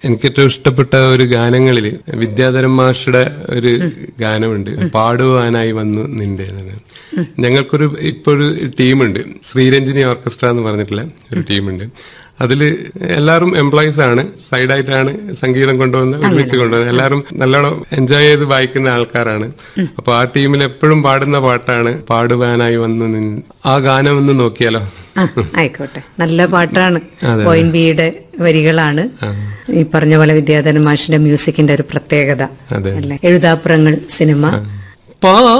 എനിക്ക് ഏറ്റവും ഇഷ്ടപ്പെട്ട ഒരു ഗാനങ്ങളിൽ വിദ്യാധരൻ മാഷയുടെ ഒരു ഗാനമുണ്ട് പാടുവാനായി വന്നു നിന്റെ എന്നാണ്. ഞങ്ങൾക്കൊരു ഇപ്പൊ ഒരു ടീമുണ്ട് ശ്രീരഞ്ജിനി ഓർക്കസ്ട്ര എന്ന് പറഞ്ഞിട്ടുള്ള ഒരു ടീമുണ്ട് അതില് എല്ലാവരും എംപ്ലോയീസ് ആണ് സൈഡായിട്ടാണ് സംഗീതം കൊണ്ടുവന്ന് ഒരുമിച്ച് കൊണ്ടുവന്നത് എല്ലാവരും നല്ലോണം എൻജോയ് ചെയ്ത് വായിക്കുന്ന ആൾക്കാരാണ് അപ്പൊ ആ ടീമിൽ എപ്പോഴും പാടുന്ന പാട്ടാണ് പാടുവാനായി വന്നു നിൻ ആ ഗാനം ഒന്ന് നോക്കിയാലോ ആ ആയിക്കോട്ടെ നല്ല പാട്ടാണ് അതെ. പോയിന്റ് ബിയുടെ വരികളാണ് ഈ പറഞ്ഞ പോലെ വിദ്യാധരൻ മാഷിന്റെ മ്യൂസിക്കിന്റെ ഒരു പ്രത്യേകത അതെ അല്ലെ എഴുതാപ്പുറങ്ങൾ സിനിമ പാ